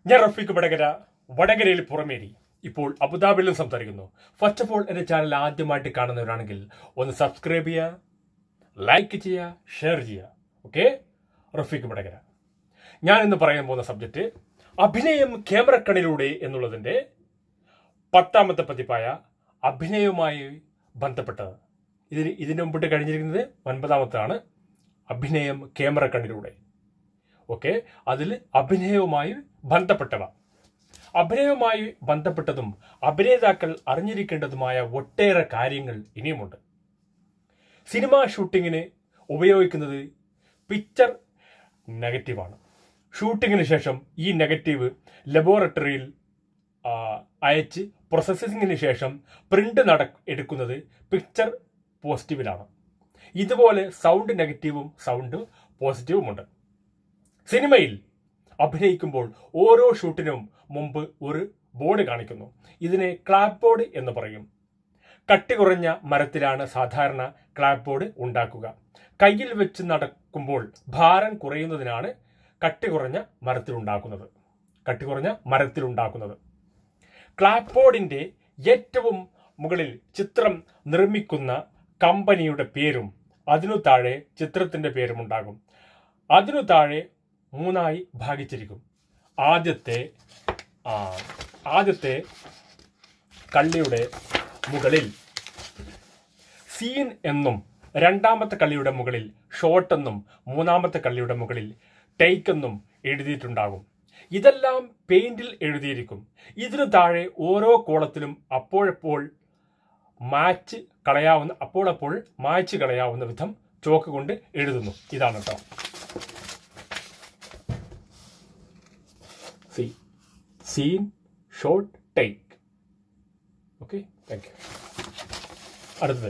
ഞാൻ റഫീഖ് വടകര വടകരയിൽ പുറമേരി ഇപ്പോൾ അബുദാബിയിലും സംസാരിക്കുന്നു ഫസ്റ്റ് ഓഫ് ഓൾ എന്റെ ചാനൽ ആദ്യമായിട്ട് കാണുന്നവരാണെങ്കിൽ ഒന്ന് സബ്സ്ക്രൈബ് ചെയ്യുക ലൈക്ക് ചെയ്യുക ഷെയർ ചെയ്യുക ഓക്കെ റഫീഖ് വടകര ഞാൻ ഇന്ന് പറയാൻ പോകുന്ന സബ്ജക്റ്റ് അഭിനയം ക്യാമറക്കണിലൂടെ എന്നുള്ളതിന്റെ പത്താമത്തെ പതിപ്പായ അഭിനയവുമായി ബന്ധപ്പെട്ടത് ഇതിന് ഇതിനു മുമ്പിട്ട് കഴിഞ്ഞിരിക്കുന്നത് ഒൻപതാമത്താണ് അഭിനയം ക്യാമറ കണ്ണിലൂടെ ഓക്കെ അതിൽ അഭിനയവുമായി ബന്ധപ്പെട്ടവ അഭിനയവുമായി ബന്ധപ്പെട്ടതും അഭിനേതാക്കൾ അറിഞ്ഞിരിക്കേണ്ടതുമായ ഒട്ടേറെ കാര്യങ്ങൾ ഇനിയുമുണ്ട് സിനിമ ഷൂട്ടിങ്ങിന് ഉപയോഗിക്കുന്നത് പിക്ചർ നെഗറ്റീവാണ് ഷൂട്ടിങ്ങിന് ശേഷം ഈ നെഗറ്റീവ് ലബോറട്ടറിയിൽ ആ, അയച്ച് പ്രോസസ്സിങ്ങിന് ശേഷം പ്രിന്റ് നട എടുക്കുന്നത് പിക്ചർ പോസിറ്റീവിലാണ് ഇതുപോലെ സൗണ്ട് നെഗറ്റീവും സൗണ്ട് പോസിറ്റീവുമുണ്ട് സിനിമയിൽ അഭിനയിക്കുമ്പോൾ ഓരോ ഷൂട്ടിനും മുമ്പ് ഒരു ബോർഡ് കാണിക്കുന്നു ഇതിനെ ക്ലാപ്പ് ബോർഡ് എന്ന് പറയും കട്ടി കുറഞ്ഞ മരത്തിലാണ് സാധാരണ ക്ലാപ്പ് ബോർഡ് ഉണ്ടാക്കുക കയ്യിൽ വെച്ച് നടക്കുമ്പോൾ ഭാരം കുറയുന്നതിനാണ് കട്ടി കുറഞ്ഞ മരത്തിലുണ്ടാക്കുന്നത് കട്ടി കുറഞ്ഞ മരത്തിലുണ്ടാക്കുന്നത് ക്ലാപ്പ് ബോർഡിന്റെ ഏറ്റവും മുകളിൽ ചിത്രം നിർമ്മിക്കുന്ന കമ്പനിയുടെ പേരും അതിനു താഴെ ചിത്രത്തിന്റെ പേരും ഉണ്ടാകും അതിനു താഴെ മൂന്നായി ഭാഗിച്ചിരിക്കും ആദ്യത്തെ ആ, ആദ്യത്തെ കള്ളിയുടെ മുകളിൽ സീൻ എന്നും രണ്ടാമത്തെ കള്ളിയുടെ മുകളിൽ ഷോട്ട് എന്നും മൂന്നാമത്തെ കള്ളിയുടെ മുകളിൽ ടേക്ക് എന്നും എഴുതിയിട്ടുണ്ടാകും ഇതെല്ലാം പെയിന്റിൽ എഴുതിയിരിക്കും ഇതിനു താഴെ ഓരോ കോളത്തിലും അപ്പോഴപ്പോൾ മാച്ച് കളയാവുന്ന അപ്പോൾ അപ്പോൾ മായ്ച്ച് കളയാവുന്ന വിധം ചോക്ക് കൊണ്ട് എഴുതുന്നു ഇതാണ് കേട്ടോ C scene shot take okay thank you അടുത്തത്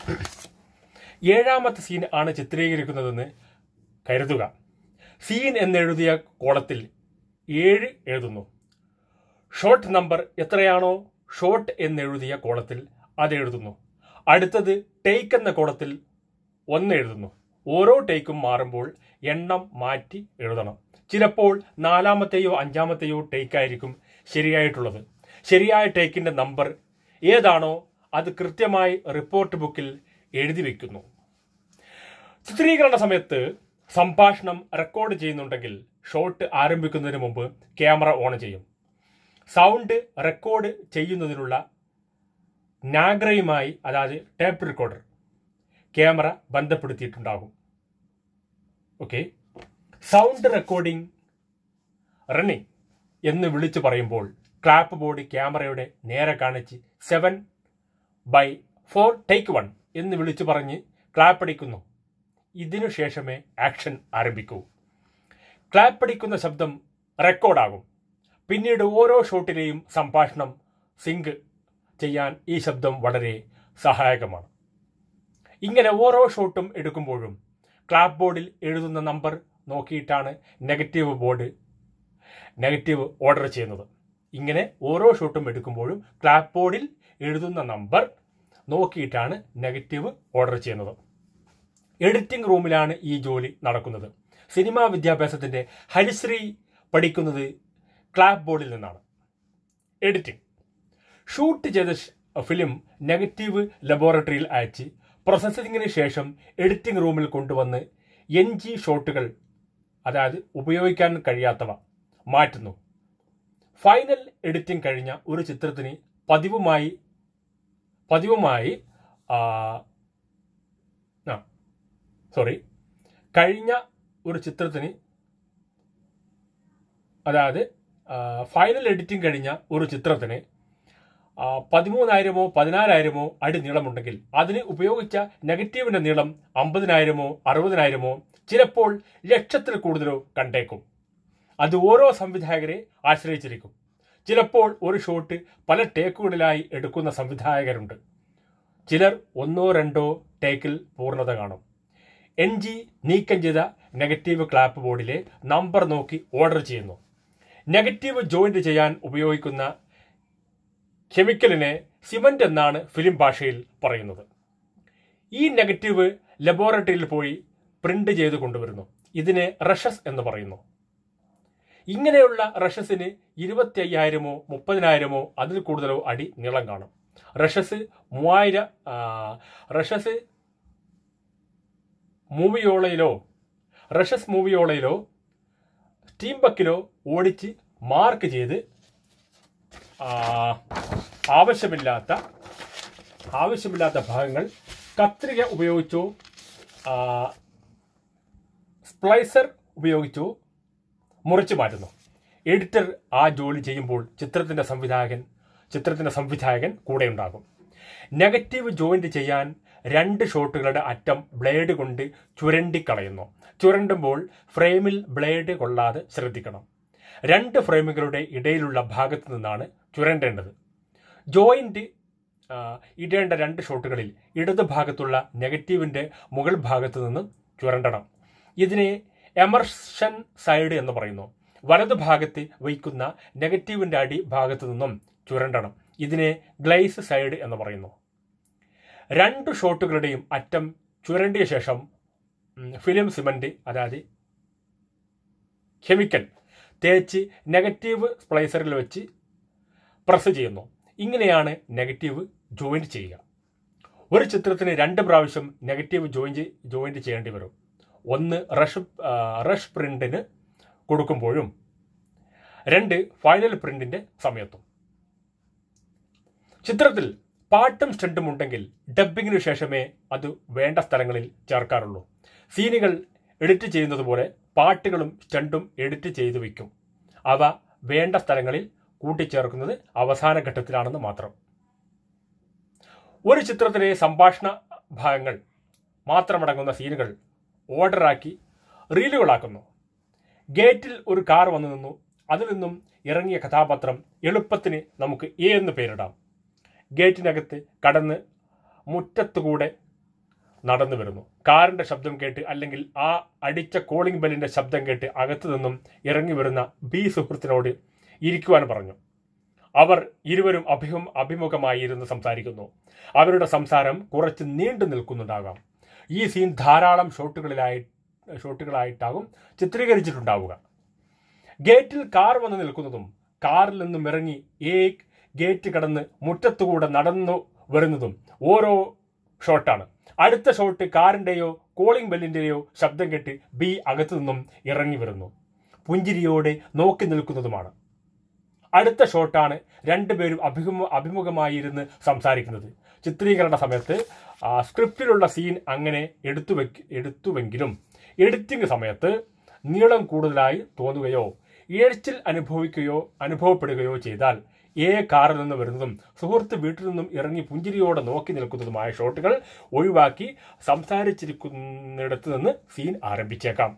ഏഴാമത്തെ സീൻ ആണ് ചിത്രീകരിക്കുന്നതെന്ന് കരുതുക സീൻ എന്നെഴുതിയ കോളത്തിൽ ഏഴ് എഴുതുന്നു ഷോട്ട് നമ്പർ എത്രയാണോ ഷോട്ട് എന്നെഴുതിയ കോളത്തിൽ അത് എഴുതുന്നു അടുത്തത് ടേക്ക് എന്ന കോളത്തിൽ ഒന്ന് എഴുതുന്നു ഓരോ ടേക്കും മാറുമ്പോൾ എണ്ണം മാറ്റി എഴുതണം ചിലപ്പോൾ നാലാമത്തെയോ അഞ്ചാമത്തെയോ ടേക്ക് ആയിരിക്കും ശരിയായിട്ടുള്ളത് ശരിയായ ടേക്കിന്റെ നമ്പർ ഏതാണോ അത് കൃത്യമായി റിപ്പോർട്ട് ബുക്കിൽ എഴുതി വെക്കുന്നു ചിത്രീകരണ സമയത്ത് സംഭാഷണം റെക്കോർഡ് ചെയ്യുന്നുണ്ടെങ്കിൽ ഷോട്ട് ആരംഭിക്കുന്നതിന് മുമ്പ് ക്യാമറ ഓൺ ചെയ്യും സൗണ്ട് റെക്കോർഡ് ചെയ്യുന്നതിനുള്ള നാഗ്രയുമായി അതായത് ടേപ്പ് റെക്കോർഡർ ക്യാമറ ബന്ധപ്പെടുത്തിയിട്ടുണ്ടാകും ഓക്കെ സൗണ്ട് റെക്കോർഡിംഗ് റണ്ണിംഗ് എന്ന് വിളിച്ചു പറയുമ്പോൾ ക്ലാപ്പ് ബോർഡ് ക്യാമറയുടെ നേരെ കാണിച്ച് seven by four take one എന്ന് വിളിച്ചു പറഞ്ഞ് ക്ലാപ്പ് അടിക്കുന്നു ഇതിനു ശേഷമേ ആക്ഷൻ ആരംഭിക്കൂ ക്ലാപ്പ് അടിക്കുന്ന ശബ്ദം റെക്കോർഡാകും പിന്നീട് ഓരോ ഷോട്ടിലെയും സംഭാഷണം സിങ്ക് ചെയ്യാൻ ഈ ശബ്ദം വളരെ സഹായകമാണ് ഇങ്ങനെ ഓരോ ഷോട്ടും എടുക്കുമ്പോഴും ക്ലാപ്പ് ബോർഡിൽ എഴുതുന്ന നമ്പർ നോക്കിയിട്ടാണ് നെഗറ്റീവ് ബോർഡ് നെഗറ്റീവ് ഓർഡർ ചെയ്യുന്നത് ഇങ്ങനെ ഓരോ ഷോട്ടും എടുക്കുമ്പോഴും ക്ലാപ്പ് ബോർഡിൽ എഴുതുന്ന നമ്പർ നോക്കിയിട്ടാണ് നെഗറ്റീവ് ഓർഡർ ചെയ്യുന്നത് എഡിറ്റിംഗ് റൂമിലാണ് ഈ ജോലി നടക്കുന്നത് സിനിമാ വിദ്യാഭ്യാസത്തിന്റെ ഹരിശ്രീ പഠിക്കുന്നത് ക്ലാപ്പ് ബോർഡിൽ നിന്നാണ് എഡിറ്റിംഗ് ഷൂട്ട് ചെയ്ത ഷ്- ഫിലിം നെഗറ്റീവ് ലബോറട്ടറിയിൽ അയച്ച് പ്രോസസ്സിങ്ങിന് ശേഷം എഡിറ്റിംഗ് റൂമിൽ കൊണ്ടുവന്ന് എൻ ജി ഷോട്ടുകൾ അതായത് ഉപയോഗിക്കാൻ കഴിയാത്തവ മാറ്റുന്നു ഫൈനൽ എഡിറ്റിംഗ് കഴിഞ്ഞ ഒരു ചിത്രത്തിന് പതിവുമായി പതിവുമായി ആ, ആ സോറി കഴിഞ്ഞ ഒരു ചിത്രത്തിന് അതായത് ആ, ഫൈനൽ എഡിറ്റിംഗ് കഴിഞ്ഞ ഒരു ചിത്രത്തിന് ആ, പതിമൂന്നായിരമോ പതിനാലായിരമോ അടി നീളമുണ്ടെങ്കിൽ അതിന് ഉപയോഗിച്ച നെഗറ്റീവിന്റെ നീളം അമ്പതിനായിരമോ അറുപതിനായിരമോ ചിലപ്പോൾ ലക്ഷത്തിൽ കൂടുതലോ കണ്ടേക്കും അത് ഓരോ സംവിധായകരെ ആശ്രയിച്ചിരിക്കും ചിലപ്പോൾ ഒരു ഷോട്ട് പല ടേക്കുകളിലായി എടുക്കുന്ന സംവിധായകരുണ്ട് ചിലർ ഒന്നോ രണ്ടോ ടേക്കിൽ പൂർണ്ണത കാണും എൻ ജി നീക്കം ചെയ്ത നെഗറ്റീവ് ക്ലാപ്പ് ബോർഡിലെ നമ്പർ നോക്കി ഓർഡർ ചെയ്യുന്നു നെഗറ്റീവ് ജോയിന്റ് ചെയ്യാൻ ഉപയോഗിക്കുന്ന കെമിക്കലിനെ സിമന്റ് എന്നാണ് ഫിലിം ഭാഷയിൽ പറയുന്നത് ഈ നെഗറ്റീവ് ലബോറട്ടറിയിൽ പോയി പ്രിന്റ് ചെയ്ത് കൊണ്ടുവരുന്നു ഇതിനെ റഷസ് എന്ന് പറയുന്നു ഇങ്ങനെയുള്ള റഷസിന് ഇരുപത്തി അയ്യായിരമോ മുപ്പതിനായിരമോ അതിൽ കൂടുതലോ അടി നീളം കാണും റഷസ് മൂവായിരം ആ, റഷസ് മൂവിയോളയിലോ റഷസ് മൂവിയോളയിലോ സ്റ്റീം ബക്കിലോ ഓടിച്ച് മാർക്ക് ചെയ്ത് ആ, ആവശ്യമില്ലാത്ത ആവശ്യമില്ലാത്ത ഭാഗങ്ങൾ കത്രിക ഉപയോഗിച്ചോ ആ, സ്പ്ലൈസർ ഉപയോഗിച്ചോ മുറിച്ചു മാറ്റുന്നു എഡിറ്റർ ആ ജോലി ചെയ്യുമ്പോൾ ചിത്രത്തിന്റെ സംവിധായകൻ ചിത്രത്തിന്റെ സംവിധായകൻ കൂടെ ഉണ്ടാകും നെഗറ്റീവ് ജോയിന്റ് ചെയ്യാൻ രണ്ട് ഷോട്ടുകളുടെ അറ്റം ബ്ലേഡ് കൊണ്ട് ചുരണ്ടിക്കളയുന്നു ചുരണ്ടുമ്പോൾ ഫ്രെയിമിൽ ബ്ലേഡ് കൊള്ളാതെ ശ്രദ്ധിക്കണം രണ്ട് ഫ്രെയിമുകളുടെ ഇടയിലുള്ള ഭാഗത്ത് നിന്നാണ് ചുരണ്ടേണ്ടത് ജോയിന്റ് ആ, ഇടേണ്ട രണ്ട് ഷോട്ടുകളിൽ ഇടത് ഭാഗത്തുള്ള നെഗറ്റീവിന്റെ മുകൾ ഭാഗത്ത് നിന്ന് ചുരണ്ടണം ഇതിനെ എമർഷൻ സൈഡ് എന്ന് പറയുന്നു വലതു ഭാഗത്ത് വയ്ക്കുന്ന നെഗറ്റീവിന്റെ അടി ഭാഗത്തു നിന്നും ചുരണ്ടണം ഇതിനെ ഗ്ലൈസ് സൈഡ് എന്ന് പറയുന്നു രണ്ട് ഷോട്ടുകളുടെയും അറ്റം ചുരണ്ടിയ ശേഷം ഉം, ഫിലിം സിമന്റ് അതായത് കെമിക്കൽ തേച്ച് നെഗറ്റീവ് സ്പ്ലൈസറിൽ വെച്ച് പ്രസ് ചെയ്യുന്നു ഇങ്ങനെയാണ് നെഗറ്റീവ് ജോയിന്റ് ചെയ്യുക ഒരു ചിത്രത്തിന് രണ്ട് പ്രാവശ്യം നെഗറ്റീവ് ജോയിന്റ് ജോയിന്റ് ചെയ്യേണ്ടി വരും ഒന്ന് റഷ് ആ, റഷ് പ്രിന്റിന് കൊടുക്കുമ്പോഴും രണ്ട് ഫൈനൽ പ്രിന്റിന്റെ സമയത്തും ചിത്രത്തിൽ പാട്ടും സ്റ്റണ്ടും ഉണ്ടെങ്കിൽ ഡബ്ബിങ്ങിനു ശേഷമേ അത് വേണ്ട സ്ഥലങ്ങളിൽ ചേർക്കാറുള്ളൂ സീനുകൾ എഡിറ്റ് ചെയ്യുന്നത് പോലെ പാട്ടുകളും സ്റ്റണ്ടും എഡിറ്റ് ചെയ്തു വയ്ക്കും അവ വേണ്ട സ്ഥലങ്ങളിൽ കൂട്ടിച്ചേർക്കുന്നത് അവസാന ഘട്ടത്തിലാണെന്ന് മാത്രം ഒരു ചിത്രത്തിലെ സംഭാഷണ ഭാഗങ്ങൾ മാത്രമടങ്ങുന്ന സീനുകൾ ഓർഡറാക്കി റീലുകളാക്കുന്നു ഗേറ്റിൽ ഒരു കാർ വന്നു നിന്നു അതിൽ നിന്നും ഇറങ്ങിയ കഥാപാത്രം എളുപ്പത്തിന് നമുക്ക് എ എന്ന് പേരിടാം ഗേറ്റിനകത്ത് കടന്ന് മുറ്റത്തുകൂടെ നടന്നു വരുന്നു കാറിന്റെ ശബ്ദം കേട്ട് അല്ലെങ്കിൽ ആ അടിച്ച കോളിംഗ് ബെല്ലിന്റെ ശബ്ദം കേട്ട് അകത്തു നിന്നും ഇറങ്ങി വരുന്ന ബി സുഹൃത്തിനോട് ഇരിക്കുവാൻ പറഞ്ഞു അവർ ഇരുവരും അഭിമുഖം അഭിമുഖമായി ഇരുന്ന് സംസാരിക്കുന്നു അവരുടെ സംസാരം കുറച്ച് നീണ്ടു നിൽക്കുന്നുണ്ടാകാം ഈ സീൻ ധാരാളം ഷോട്ടുകളിലായി ഷോട്ടുകളായിട്ടാകും ചിത്രീകരിച്ചിട്ടുണ്ടാവുക ഗേറ്റിൽ കാർ വന്ന് നിൽക്കുന്നതും കാറിൽ നിന്നും ഇറങ്ങി എ ഗേറ്റ് കടന്ന് മുറ്റത്തുകൂടെ നടന്നു വരുന്നതും ഓരോ ഷോട്ടാണ് അടുത്ത ഷോട്ട് കാറിന്റെയോ കോളിംഗ് ബെല്ലിന്റെയോ ശബ്ദം കേട്ട് ബി അകത്തു നിന്നും ഇറങ്ങി വരുന്നു പുഞ്ചിരിയോടെ നോക്കി നിൽക്കുന്നതുമാണ് അടുത്ത ഷോട്ടാണ് രണ്ടുപേരും അഭിമുഖ അഭിമുഖമായിരുന്ന് സംസാരിക്കുന്നത് ചിത്രീകരണ സമയത്ത് ആ, സ്ക്രിപ്റ്റിലുള്ള സീൻ അങ്ങനെ എടുത്തു വെക്ക് എടുത്തുവെങ്കിലും എഡിറ്റിംഗ് സമയത്ത് നീളം കൂടുതലായി തോന്നുകയോ ഇഴച്ചിൽ അനുഭവിക്കുകയോ അനുഭവപ്പെടുകയോ ചെയ്താൽ എ കാറിൽ നിന്ന് വരുന്നതും സുഹൃത്ത് വീട്ടിൽ നിന്നും ഇറങ്ങി പുഞ്ചിരിയോടെ നോക്കി നിൽക്കുന്നതുമായ ഷോട്ടുകൾ ഒഴിവാക്കി സംസാരിച്ചിരിക്കുന്നിടത്ത് നിന്ന് സീൻ ആരംഭിച്ചേക്കാം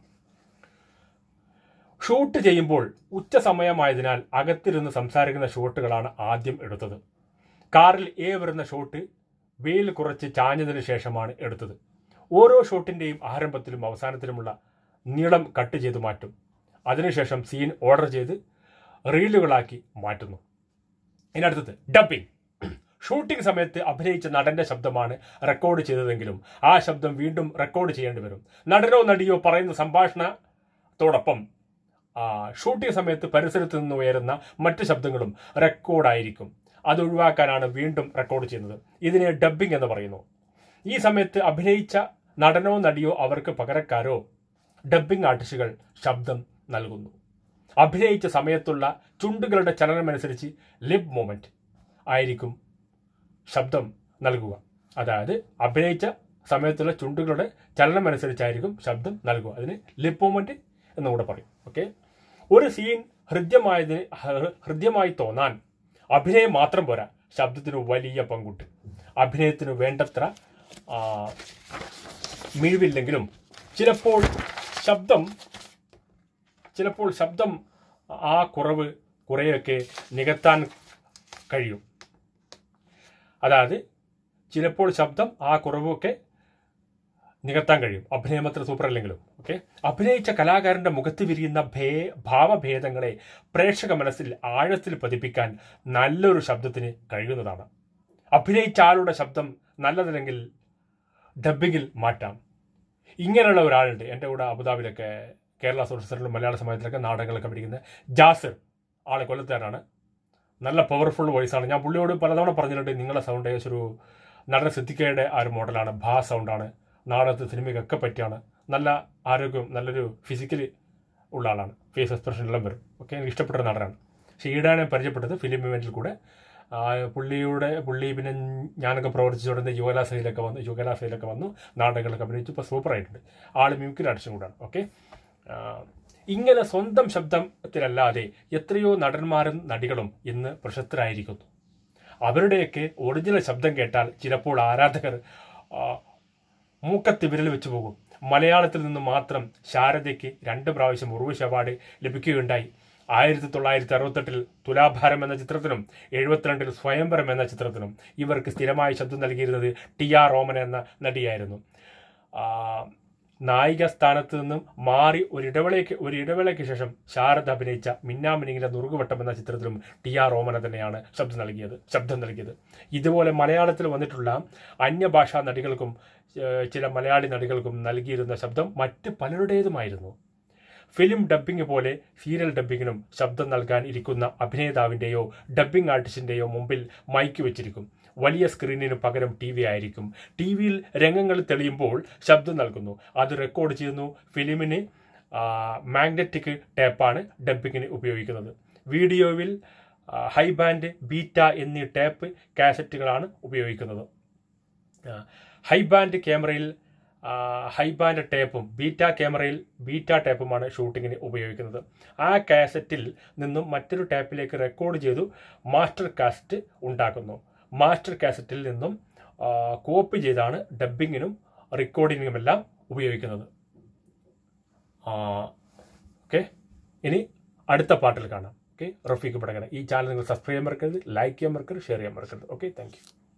ഷൂട്ട് ചെയ്യുമ്പോൾ ഉച്ച സമയമായതിനാൽ അകത്തിരുന്ന് സംസാരിക്കുന്ന ഷോട്ടുകളാണ് ആദ്യം എടുത്തത് കാറിൽ എ വരുന്ന ഷോട്ട് വെയിൽ കുറച്ച് ചാഞ്ഞതിന് ശേഷമാണ് എടുത്തത് ഓരോ ഷോട്ടിന്റെയും ആരംഭത്തിലും അവസാനത്തിലുമുള്ള നീളം കട്ട് ചെയ്ത് മാറ്റും അതിനുശേഷം സീൻ ഓർഡർ ചെയ്ത് റീലുകളാക്കി മാറ്റുന്നു ഇനി അടുത്തത് ഡബിംഗ് ഷൂട്ടിംഗ് സമയത്ത് അഭിനയിച്ച നടന്റെ ശബ്ദമാണ് റെക്കോർഡ് ചെയ്തതെങ്കിലും ആ ശബ്ദം വീണ്ടും റെക്കോർഡ് ചെയ്യേണ്ടി വരും നടനോ നടിയോ പറയുന്ന സംഭാഷണത്തോടൊപ്പം ആ, ഷൂട്ടിംഗ് സമയത്ത് പരിസരത്ത് നിന്ന് ഉയരുന്ന മറ്റ് ശബ്ദങ്ങളും റെക്കോർഡായിരിക്കും അത് ഒഴിവാക്കാനാണ് വീണ്ടും റെക്കോർഡ് ചെയ്യുന്നത് ഇതിനെ ഡബ്ബിംഗ് എന്ന് പറയുന്നു ഈ സമയത്ത് അഭിനയിച്ച നടനോ നടിയോ അവർക്ക് പകരക്കാരോ ഡബ്ബിംഗ് ആർട്ടിസ്റ്റുകൾ ശബ്ദം നൽകുന്നു അഭിനയിച്ച സമയത്തുള്ള ചുണ്ടുകളുടെ ചലനമനുസരിച്ച് ലിപ് മൂമെന്റ് ആയിരിക്കും ശബ്ദം നൽകുക അതായത് അഭിനയിച്ച സമയത്തുള്ള ചുണ്ടുകളുടെ ചലനമനുസരിച്ചായിരിക്കും ശബ്ദം നൽകുക അതിന് ലിപ് മൂമെന്റ് എന്നുകൂടെ പറയും ഓക്കെ ഒരു സീൻ ഹൃദ്യമായതിന് ഹൃ- ഹൃദ്യമായി തോന്നാൻ അഭിനയം മാത്രം പോരാ ശബ്ദത്തിന് വലിയ പങ്കുണ്ട് അഭിനയത്തിന് വേണ്ടത്ര ആ, മിഴിവില്ലെങ്കിലും ചിലപ്പോൾ ശബ്ദം ചിലപ്പോൾ ശബ്ദം ആ കുറവ് കുറേയൊക്കെ നികത്താൻ കഴിയും അതായത് ചിലപ്പോൾ ശബ്ദം ആ കുറവൊക്കെ നികത്താൻ കഴിയും അഭിനയം അത്ര സൂപ്പർ അല്ലെങ്കിലും ഓക്കെ അഭിനയിച്ച കലാകാരന്റെ മുഖത്ത് വിരിയുന്ന ഭേ ഭാവഭേദങ്ങളെ പ്രേക്ഷക മനസ്സിൽ ആഴത്തിൽ പതിപ്പിക്കാൻ നല്ലൊരു ശബ്ദത്തിന് കഴിയുന്നതാണ് അഭിനയിച്ച ആളുടെ ശബ്ദം നല്ലതല്ലെങ്കിൽ ഡബ്ബിങ്ങിൽ മാറ്റാം ഇങ്ങനെയുള്ള ഒരാളുണ്ട് എൻ്റെ കൂടെ അബുദാബിയിലൊക്കെ കേരള സോഷ്യൽ സെന്ററിലും മലയാള സമാജത്തിലൊക്കെ നാടകങ്ങളൊക്കെ പഠിക്കുന്ന ജാസിർ ആളെ കൊല്ലത്തുകാരാണ് നല്ല പവർഫുൾ വോയിസാണ് ഞാൻ പുള്ളിയോട് പലതവണ പറഞ്ഞിട്ടുണ്ട് നിങ്ങളുടെ സൗണ്ട് ഏകദേശം ഒരു നടൻ സിദ്ദിഖയുടെ ആ ഒരു മോഡലാണ് ഭാ സൗണ്ടാണ് നാടകത്തിൽ സിനിമയ്ക്കൊക്കെ പറ്റിയാണ് നല്ല ആരോഗ്യം നല്ലൊരു ഫിസിക്കലി ഉള്ള ആളാണ് ഫേസ് എക്സ്പ്രഷൻ എല്ലാം വരും ഓക്കെ എനിക്ക് ഇഷ്ടപ്പെട്ട ഒരു നടനാണ് പക്ഷേ ഈടാണ് ഞാൻ പരിചയപ്പെട്ടത് ഫിലിം ഇവൻറ്റിൽ കൂടെ ആ, പുള്ളിയുടെ പുള്ളി പിന്നെ ഞാനൊക്കെ പ്രവർത്തിച്ചുകൊണ്ട് യുവലാസയിലൊക്കെ വന്നു യുവലാസയിലൊക്കെ വന്നു നാടകങ്ങളൊക്കെ അഭിനയിച്ചു ഇപ്പോൾ സൂപ്പറായിട്ടുണ്ട് ആൾ മ്യൂക്കിൽ അടിച്ചും കൂടാണ് ഓക്കെ ഇങ്ങനെ സ്വന്തം ശബ്ദത്തിലല്ലാതെ എത്രയോ നടന്മാരും നടികളും ഇന്ന് പ്രശസ്തരായിരിക്കുന്നു അവരുടെയൊക്കെ ഒറിജിനൽ ശബ്ദം കേട്ടാൽ ചിലപ്പോൾ ആരാധകർ ആ, മൂക്കത്ത് വിരൽ വെച്ച് പോകും മലയാളത്തിൽ നിന്ന് മാത്രം ശാരദയ്ക്ക് രണ്ട് പ്രാവശ്യം ഉർവശി അവാർഡ് ലഭിക്കുകയുണ്ടായി ആയിരത്തി തൊള്ളായിരത്തി അറുപത്തെട്ടിൽ തുലാഭാരം എന്ന ചിത്രത്തിനും എഴുപത്തിരണ്ടിൽ സ്വയംവരം എന്ന ചിത്രത്തിനും ഇവർക്ക് സ്ഥിരമായി ശബ്ദം നൽകിയിരുന്നത് ടി ആർ റോമൻ എന്ന നടിയായിരുന്നു ആ, നായിക സ്ഥാനത്ത് നിന്നും മാറി ഒരു ഇടവേളയ്ക്ക് ഒരു ഇടവേളയ്ക്ക് ശേഷം ശാരദ അഭിനയിച്ച മിന്നാമിനിങ്ങിലെ നുറുകുവട്ടം എന്ന ചിത്രത്തിലും ടി ആർ റോമന തന്നെയാണ് ശബ്ദം നൽകിയത് ശബ്ദം നൽകിയത് ഇതുപോലെ മലയാളത്തിൽ വന്നിട്ടുള്ള അന്യഭാഷാ നടികൾക്കും ഏഹ്, ചില മലയാളി നടികൾക്കും നൽകിയിരുന്ന ശബ്ദം മറ്റ് പലരുടേതുമായിരുന്നു ഫിലിം ഡബ്ബിംഗ് പോലെ സീരിയൽ ഡബ്ബിങ്ങിനും ശബ്ദം നൽകാൻ ഇരിക്കുന്ന അഭിനേതാവിൻ്റെയോ ഡബ്ബിംഗ് ആർട്ടിസ്റ്റിൻ്റെയോ മുമ്പിൽ മൈക്ക് വെച്ചിരിക്കും വലിയ സ്ക്രീനിന് പകരം ടി വി ആയിരിക്കും ടി വിയിൽ രംഗങ്ങൾ തെളിയുമ്പോൾ ശബ്ദം നൽകുന്നു അത് റെക്കോർഡ് ചെയ്യുന്നു ഫിലിമിന് മാഗ്നറ്റിക് ടേപ്പാണ് ഡബ്ബിങ്ങിന് ഉപയോഗിക്കുന്നത് വീഡിയോയിൽ ആ, ഹൈ ബാൻഡ് ബീറ്റ എന്നീ ടേപ്പ് കാസറ്റുകളാണ് ഉപയോഗിക്കുന്നത് ആ, ഹൈ ബാൻഡ് ക്യാമറയിൽ ആ, ഹൈ ബാൻഡ് ടേപ്പും ബീറ്റ ക്യാമറയിൽ ബീറ്റ ടേപ്പുമാണ് ഷൂട്ടിങ്ങിന് ഉപയോഗിക്കുന്നത് ആ കാസറ്റിൽ നിന്നും മറ്റൊരു ടേപ്പിലേക്ക് റെക്കോർഡ് ചെയ്തു മാസ്റ്റർ കാസറ്റ് ഉണ്ടാക്കുന്നു മാസ്റ്റർ കാസറ്റിൽ നിന്നും ആ, കോപ്പി ചെയ്താണ് ഡബ്ബിങ്ങിനും റെക്കോർഡിങ്ങിനുമെല്ലാം ഉപയോഗിക്കുന്നത് ഓക്കെ ഇനി അടുത്ത പാട്ടിൽ കാണാം ഓക്കെ റഫീഖ് പടകന ഈ ചാനൽ നിങ്ങൾ സബ്സ്ക്രൈബ് ചെയ്യാൻ മറക്കരുത് ലൈക്ക് ചെയ്യാൻ മറക്കരുത് ഷെയർ ചെയ്യാൻ മറക്കരുത് ഓക്കെ താങ്ക് യു